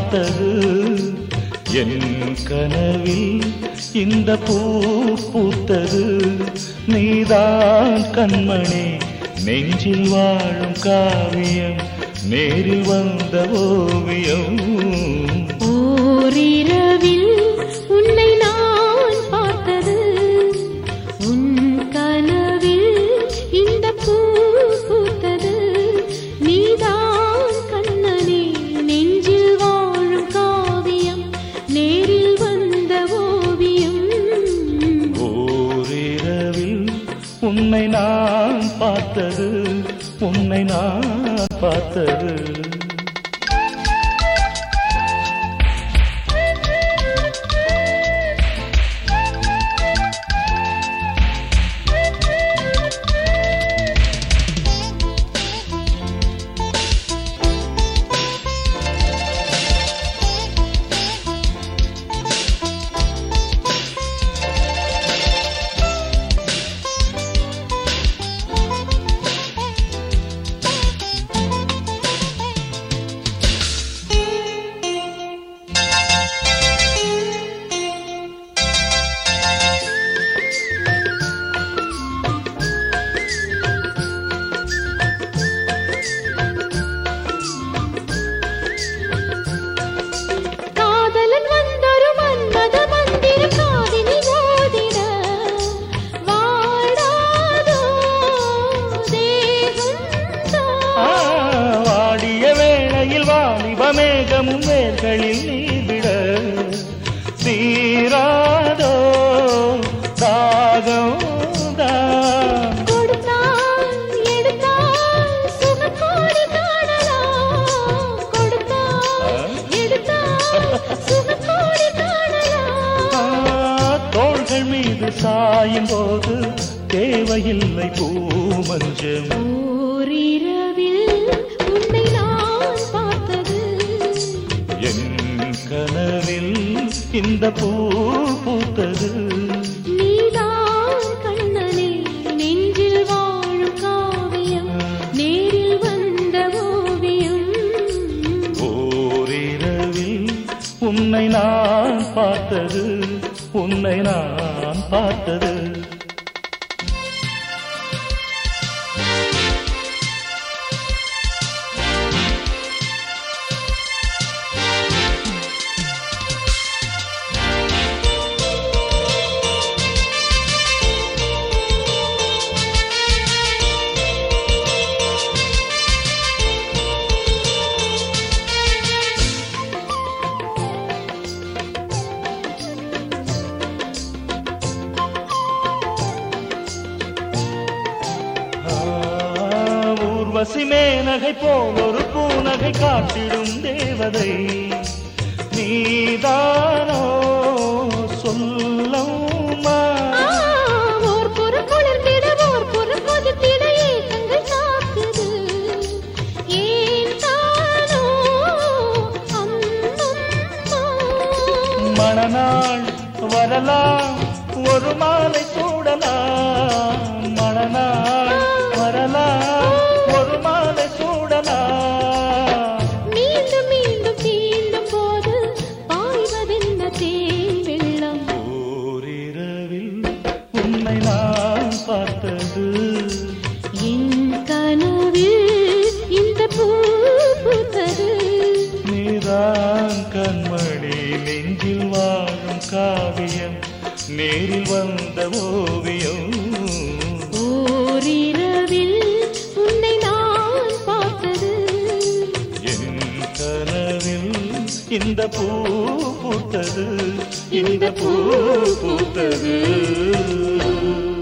பார்த்தது என் கனவில் இந்த பூ பூத்தது நீதான் கண்மணி நெஞ்சில் வாழும் காவியம் நேரில் வந்த ஓவியம் ஓரிரவில் உன்னை நான் பார்த்தது உன் கனவில் இந்த பூ பூத்தது நீதான் கண்ணனே நெஞ்சில் வாழும் காவியம் நேரில் வந்த ஓவியம் ஓரிரவில் உன்னை நான் பார்த்தது உன்னை நான் பார்த்தது காதலன் வந்தொரு மன்மத மந்திர காதினி ஓதிட வாடாதோ தேகந்தோ ஆ, வாடிய வேளையில் வாலிப மேகமும் வேர்களில் நீவிட தீராதோ தாகம் தான் கொடுத்தான் எடுத்தான் சுகக்கோடி காணலாம் கொடுத்தான் எடுத்தான் சுகக்கோடி காணலாம் ஆ, தோள்கள் மீது சாயும் போது தேவையில்லை பூமஞ்சம் ஓரிரவில் உன்னை நான் பார்த்தது என் கனவில் இந்த பூ பூத்தது நீதான் கண்ணனே நெஞ்சில் வாழும் காவியம் நேரில் வந்த ஓவியம் ஓரிரவில் உன்னை நான் பார்த்தது உன்னை நான் பார்த்தது ஆ, ஊர்வசி மேனகை போல் ஒரு பூநகை காட்டிடும் தேவதை நீதானோ சொல்லம்மா ஆ, ஓர் புறம் குளிர்ந்திட, ஓர் புறம் கொதித்திட ஏக்கங்கள் தாக்குது. ஏன் தானோ அம்மம்மா? மணநாள் வரலாம் ஒரு மாலை சூடலாம் மணநாள் வரலாம் ஒரு மாலை சூடலாம் மீண்டும் மீண்டும் தீண்டும் போது பாய்வதென்ன தேன் வெள்ளம் ஓரிரவில் உன்னை நான் பார்த்தது என் கனவில் இந்த பூ பூத்தது நீதான் கண்மணி நெஞ்சில் வாழும் காவியம் நேரில் வந்த ஓவியம் ஓரிரவில் உன்னை நான் பார்த்தது என் கனவில் இந்த பூ பூத்தது இந்த பூ பூத்தது